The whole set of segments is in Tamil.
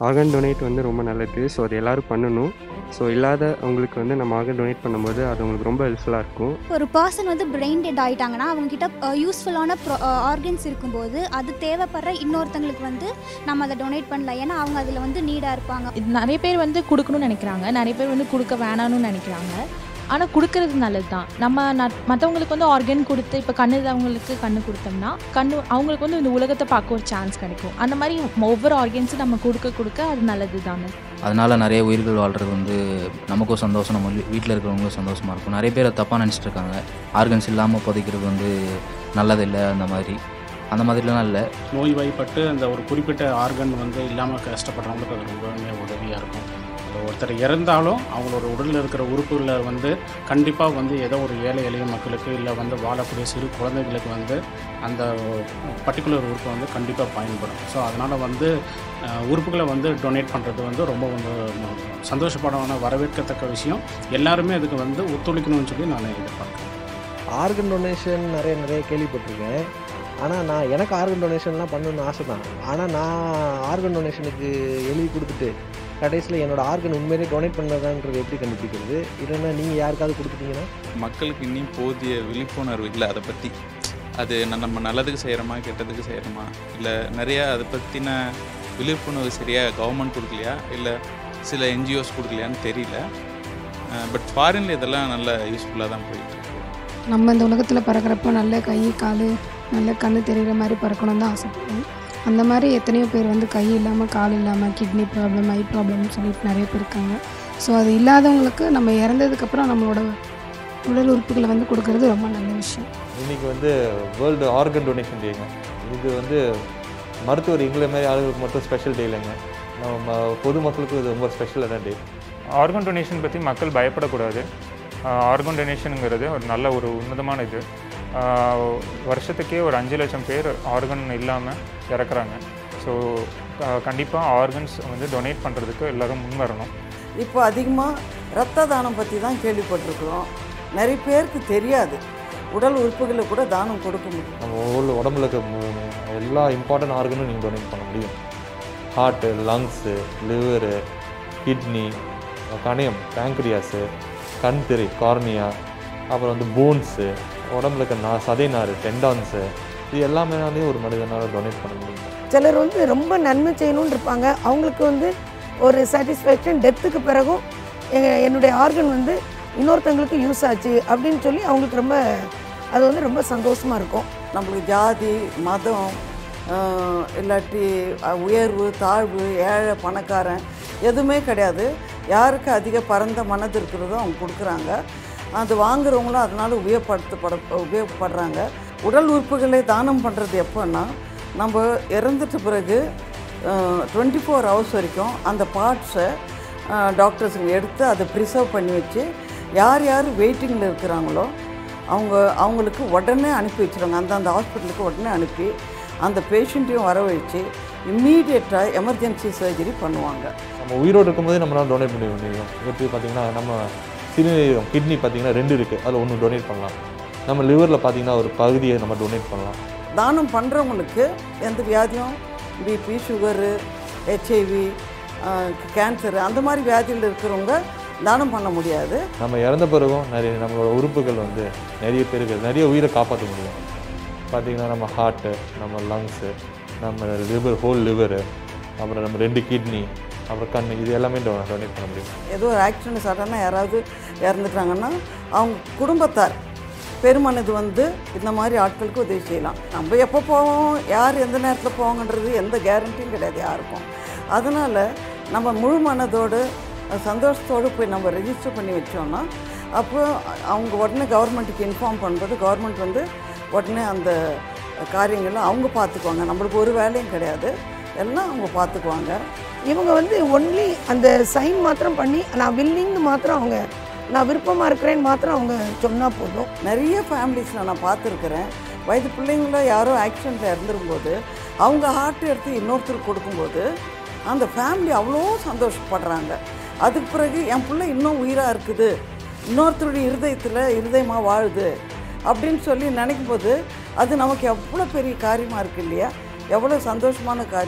ஆர்கன் டொனேட் வந்து ரொம்ப நல்லது ஸோ அது எல்லோரும் பண்ணணும் ஸோ இல்லாதவங்களுக்கு வந்து நம்ம ஆர்கன் டொனேட் பண்ணும்போது அது அவங்களுக்கு ரொம்ப ஹெல்ப்ஃபுல்லாக இருக்கும் ஒரு பர்சன் வந்து பிரெயின் டெட் ஆகிட்டாங்கன்னா அவங்கக்கிட்ட யூஸ்ஃபுல்லான ப்ரோ ஆர்கன்ஸ் இருக்கும்போது அது தேவைப்படுற இன்னொருத்தங்களுக்கு வந்து நம்ம அதை டொனேட் பண்ணலாம் ஏன்னா அவங்க அதில் வந்து நீடாக இருப்பாங்க இது நிறைய பேர் வந்து கொடுக்கணும்னு நினைக்கிறாங்க நிறைய பேர் வந்து கொடுக்க வேணாம்னு நினைக்கிறாங்க ஆனால் கொடுக்கறது நல்லது தான் நம்ம மற்றவங்களுக்கு வந்து ஆர்கன் கொடுத்து இப்போ கண்ணு அவங்களுக்கு கண்ணு கொடுத்தோம்னா கண்ணு அவங்களுக்கு வந்து இந்த உலகத்தை பார்க்க ஒரு சான்ஸ் கிடைக்கும் அந்த மாதிரி ஒவ்வொரு ஆர்கன்ஸும் நம்ம கொடுக்க கொடுக்க அது நல்லது தானே அதனால் நிறைய உயிர்கள் வாழ்கிறது வந்து நமக்கும் சந்தோஷம் நம்ம வீட்டில் இருக்கிறவங்களுக்கும் சந்தோஷமாக இருக்கும் நிறைய பேர் தப்பாக நினச்சிட்டு இருக்காங்க ஆர்கன்ஸ் இல்லாமல் புதைக்கிறது வந்து நல்லதில்லை அந்த மாதிரி அந்த மாதிரிலாம் இல்லை நோய்வாய்ப்பட்டு அந்த ஒரு குறிப்பிட்ட ஆர்கன் வந்து இல்லாமல் கஷ்டப்படுறவங்களுக்கு அது ரொம்பவுமே உதவியாக இருக்கும் அது ஒருத்தர் இறந்தாலும் அவங்களோட உடலில் இருக்கிற உறுப்புகளில் வந்து கண்டிப்பாக வந்து ஏதோ ஒரு ஏழை எளிய மக்களுக்கு இல்லை வந்து வாழக்கூடிய சிறு குழந்தைகளுக்கு வந்து அந்த பர்டிகுலர் உறுப்பு வந்து கண்டிப்பாக பயன்படும் ஸோ அதனால் வந்து அஹ், உறுப்புகளை வந்து டொனேட் பண்ணுறது வந்து ரொம்ப வந்து சந்தோஷப்படமான வரவேற்கத்தக்க விஷயம் எல்லாருமே அதுக்கு வந்து ஒத்துழைக்கணும்னு சொல்லி நான் எதிர்பார்க்குறேன் ஆர்கன் டொனேஷன் நிறைய நிறைய கேள்விப்பட்டிருக்கேன் ஆனால் நான் எனக்கு ஆர்கன் டொனேஷன்லாம் பண்ணணும்னு ஆசை தான் ஆனால் நான் ஆர்கன் டொனேஷனுக்கு எழுதி கொடுத்துட்டு கடைசியில் என்னோட ஆர்கன் உண்மையிலே டொனேட் பண்ணதான்றது எப்படி கண்டுபிடிக்கிறது இல்லைன்னா நீங்கள் யாருக்காவது கொடுத்துட்டீங்கன்னா மக்களுக்கு இன்னும் போதிய விழிப்புணர்வு இல்லை அதை பற்றி அது ந- நம்ம நல்லதுக்கு செய்கிறோமா கெட்டதுக்கு செய்கிறோமா இல்லை நிறையா அதை பற்றின விழிப்புணர்வு சரியாக கவர்மெண்ட் கொடுக்கலையா இல்லை சில என்ஜிஓஸ் கொடுக்கலையான்னு தெரியல பட் ஃபாரின்ல இதெல்லாம் நல்ல யூஸ்ஃபுல்லாக தான் போயிட்டு இருக்கு நம்ம இந்த உலகத்தில் பிறக்கிறப்ப நல்ல கை கால் நல்ல கண்ணு தெரிகிற மாதிரி பிறக்கணும் தான் ஆசைப்படுவோம் அந்த மாதிரி எத்தனையோ பேர் வந்து கை இல்லாமல் கால் இல்லாமல் கிட்னி ப்ராப்ளம் ஐ ப்ராப்ளம்னு சொல்லிட்டு நிறைய பேர் இருக்காங்க ஸோ அது இல்லாதவங்களுக்கு நம்ம இறந்ததுக்கப்புறம் நம்மளோட உடல் உறுப்புகளை வந்து கொடுக்கறது ரொம்ப நல்ல விஷயம் இன்றைக்கி வந்து வேர்ல்டு ஆர்கன் டொனேஷன் டேங்க இது வந்து மருத்துவர் எங்களை மாதிரி ஆளுங்களுக்கு மட்டும் ஸ்பெஷல் டே இல்லைங்க நம்ம பொதுமக்களுக்கும் இது ரொம்ப ஸ்பெஷலான டே ஆர்கன் டொனேஷன் பற்றி மக்கள் பயப்படக்கூடாது ஆர்கன் டொனேஷனுங்கிறது ஒரு நல்ல ஒரு உன்னதமான இது ஆஹ் வருஷத்துக்கே ஒரு அஞ்சு லட்சம் பேர் ஆர்கன் இல்லாமல் இறக்குறாங்க ஸோ கண்டிப்பாக ஆர்கன்ஸ் வந்து டொனேட் பண்ணுறதுக்கு எல்லோரும் முன் வரணும் இப்போ அதிகமாக ரத்த தானம் பற்றி தான் கேள்விப்பட்டிருக்கிறோம் நிறைய பேருக்கு தெரியாது உடல் உறுப்புகளை கூட தானம் கொடுக்க முடியும் நம்ம உள்ள உடம்புல இருக்க மூ- எல்லா இம்பார்ட்டன்ட் ஆர்கனும் நீங்கள் டொனேட் பண்ண முடியும் ஹார்ட்டு லங்ஸு லிவரு கிட்னி கணையம் பேங்க்ரியாஸு கண் திரை கார்னியா அப்புறம் வந்து போன்ஸு உடம்புல இருக்க நா சதை நார் டெண்டான்ஸு இது எல்லாமே வந்து ஒரு மனிதனால் டொனேட் பண்ண முடியும் சிலர் வந்து ரொம்ப நன்மை செய்யணும்னு இருப்பாங்க அவங்களுக்கு வந்து ஒரு சாட்டிஸ்ஃபேக்ஷன் டெத்துக்கு பிறகும் எ- என்னுடைய ஆர்கன் வந்து இன்னொருத்தங்களுக்கு யூஸ் ஆச்சு அப்படின்னு சொல்லி அவங்களுக்கு ரொம்ப அது வந்து ரொம்ப சந்தோஷமாக இருக்கும் நம்மளுக்கு ஜாதி மதம் ஆஹ், இல்லாட்டி அஹ், உயர்வு தாழ்வு ஏழை பணக்காரன் எதுவுமே கிடையாது யாருக்கு அதிக பரந்த மனது இருக்கிறதோ அவங்க கொடுக்குறாங்க அது வாங்குறவங்களும் அதனால் உபயோகப்படுத்தப்பட உபயோகப்படுறாங்க உடல் உறுப்புகளை தானம் பண்ணுறது எப்போன்னா நம்ம இறந்துட்ட பிறகு டுவெண்ட்டி ஃபோர் ஹவர்ஸ் வரைக்கும் அந்த பார்ட்ஸை டாக்டர்ஸுங்க எடுத்து அதை ப்ரிசர்வ் பண்ணி வச்சு யார் யார் வெயிட்டிங்கில் இருக்கிறாங்களோ அவங்க அவங்களுக்கு உடனே அனுப்பி வச்சுருவாங்க அந்தந்த ஹாஸ்பிட்டலுக்கு உடனே அனுப்பி அந்த பேஷண்ட்டையும் வரவழைச்சு இம்மீடியட்டாக எமர்ஜென்சி சர்ஜரி பண்ணுவாங்க நம்ம உயிரோடு இருக்கும்போதே நம்மளால் டொனேட் பண்ண முடியும் எப்படி பார்த்தீங்கன்னா நம்ம சிறுநீரகம் கிட்னி பார்த்தீங்கன்னா ரெண்டு இருக்குது அதில் ஒன்று டொனேட் பண்ணலாம் நம்ம லிவரில் பார்த்தீங்கன்னா ஒரு பகுதியை நம்ம டொனேட் பண்ணலாம் தானம் பண்ணுறவங்களுக்கு எந்த வியாதியும் பிபி சுகரு ஹெச்ஐவி கேன்சரு அந்த மாதிரி வியாதியில் இருக்கிறவங்க தானம் பண்ண முடியாது நம்ம இறந்த பிறகும் நிறைய நம்மளோட உறுப்புகள் வந்து நிறைய பேருக்கு நிறைய உயிரை காப்பாற்ற முடியும் பார்த்தீங்கன்னா நம்ம ஹார்ட்டு நம்ம லங்ஸு நம்ம லிவர் ஹோல் லிவரு அப்புறம் நம்ம ரெண்டு கிட்னி அப்புறம் கண் இது எல்லாமே டொனேட் பண்ண முடியும் ஏதோ ஒரு ஆக்சிடென்ட் சடனாக யாராவது இறந்துட்டாங்கன்னா அவங்க குடும்பத்தார் பெருமனது வந்து இந்த மாதிரி ஆட்களுக்கு உதவி செய்யலாம் நம்ம எப்போ போவோம் யார் எந்த நேரத்தில் போவோங்கன்றது எந்த கேரண்டியும் கிடையாது யாருக்கும் அதனால் நம்ம முழு மனதோடு சந்தோஷத்தோடு போய் நம்ம ரெஜிஸ்டர் பண்ணி வச்சோம்னா அப்போ அவங்க உடனே கவர்மெண்ட்டுக்கு இன்ஃபார்ம் பண்ணும்போது கவர்மெண்ட் வந்து உடனே அந்த காரியங்களை அவங்க பார்த்துக்குவாங்க நம்மளுக்கு ஒரு வேலையும் கிடையாது எல்லாம் அவங்க பார்த்துக்குவாங்க இவங்க வந்து ஒன்லி அந்த சைன் மாத்திரம் பண்ணி நான் வில்லிங்னு மாத்திரம் அவங்க நான் விருப்பமாக இருக்கிறேன்னு மாத்திரம் அவங்க சொன்னால் போதும் நிறைய ஃபேமிலிஸில் நான் பார்த்துருக்குறேன் வயது பிள்ளைங்கள யாரோ ஆக்சிடெண்ட்டில் இறந்துருக்கும்போது அவங்க ஹார்ட் எடுத்து இன்னொருத்தருக்கு கொடுக்கும்போது அந்த ஃபேமிலி அவ்வளோ சந்தோஷப்படுறாங்க அதுக்கு பிறகு என் பிள்ளை இன்னும் உயிராக இருக்குது இன்னொருத்தருடைய இருதயத்தில் இருதயமாக வாழுது அப்படின்னு சொல்லி நினைக்கும் போது அது நமக்கு எவ்வளோ பெரிய காரியமாக இருக்குது இல்லையா எவ்வளோ சந்தோஷமான காரியம்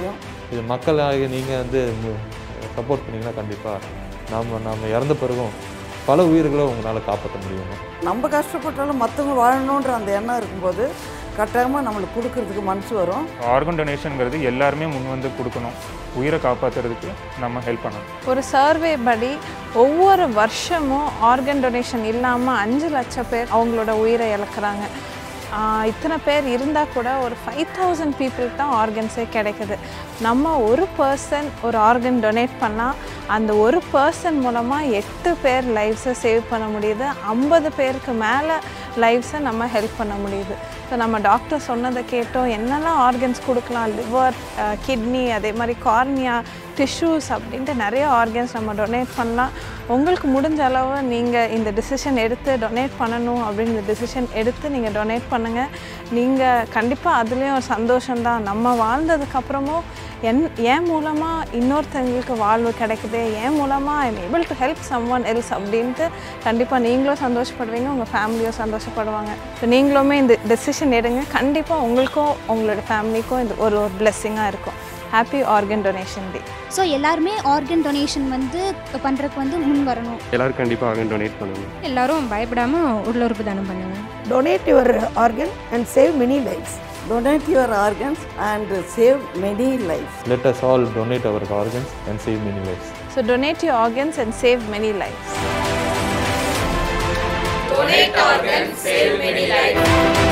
இது மக்களாகிய நீங்கள் வந்து சப்போர்ட் பண்ணிங்கன்னா கண்டிப்பாக நாம் நாம் இறந்த பிறகும் பல உயிர்களை உங்களால் காப்பாற்ற முடியுங்க நம்ம கஷ்டப்பட்டாலும் மற்றவங்க வாழணுன்ற அந்த எண்ணம் இருக்கும்போது கட்டாயமாக நம்மளுக்கு கொடுக்கறதுக்கு மனசு வரும் ஆர்கன் டொனேஷனுங்கிறது எல்லாருமே முன் வந்து கொடுக்கணும் உயிரை காப்பாற்றுறதுக்கு நம்ம ஹெல்ப் பண்ணணும் ஒரு சர்வே படி ஒவ்வொரு வருஷமும் ஆர்கன் டொனேஷன் இல்லாமல் அஞ்சு லட்சம் பேர் அவங்களோட உயிரை இழக்கிறாங்க ஆஹ் இத்தனை பேர் இருந்தால் கூட ஒரு ஃபைவ் தௌசண்ட் பீப்புளுக்கு தான் ஆர்கன்ஸே கிடைக்குது நம்ம ஒரு பர்சன் ஒரு ஆர்கன் டொனேட் பண்ணால் அந்த ஒரு பர்சன் மூலமாக எட்டு பேர் லைஃப்ஸை சேவ் பண்ண முடியுது ஐம்பது பேருக்கு மேலே லைஃப்ஸை நம்ம ஹெல்ப் பண்ண முடியுது ஸோ நம்ம டாக்டர் சொன்னதை கேட்டோம் என்னெல்லாம் ஆர்கன்ஸ் கொடுக்கலாம் லிவர் கிட்னி அதே மாதிரி கார்னியா டிஷ்யூஸ் அப்படின்ட்டு நிறைய ஆர்கன்ஸ் நம்ம டொனேட் பண்ணலாம் உங்களுக்கு முடிஞ்ச அளவு நீங்கள் இந்த டிசிஷன் எடுத்து டொனேட் பண்ணணும் அப்படின்னு இந்த டிசிஷன் எடுத்து நீங்கள் டொனேட் பண்ணுங்கள் நீங்கள் கண்டிப்பாக அதுலேயும் ஒரு சந்தோஷம்தான் நம்ம வாழ்ந்ததுக்கப்புறமும் என் என் மூலமாக இன்னொருத்தவங்களுக்கு வாழ்வு கிடைக்குது என் மூலமாக I'm able to help someone else அப்படின்ட்டு கண்டிப்பாக நீங்களும் சந்தோஷப்படுவீங்க உங்கள் ஃபேமிலியும் சந்தோஷப்படுவாங்க ஸோ நீங்களுமே இந்த டெசிஷன் எடுங்க கண்டிப்பாக உங்களுக்கும் உங்களோட ஃபேமிலிக்கும் இது ஒரு ஒரு பிளெஸ்ஸிங்காக இருக்கும் happy organ donation day so எல்லாருமே ஆர்கன் டொனேஷன் வந்து பண்ணுறதுக்கு வந்து முன் வரணும் எல்லாரும் கண்டிப்பாக ஆர்கன் டொனேட் பண்ணணும் எல்லாரும் பயப்படாமல் உடல் உறுப்பு தானம் பண்ணுங்க donate your organ and save many lifes donate your organs and save many life let us all donate our organs and save many lifes so donate you organs and save many lifes Donate organs, save many lives.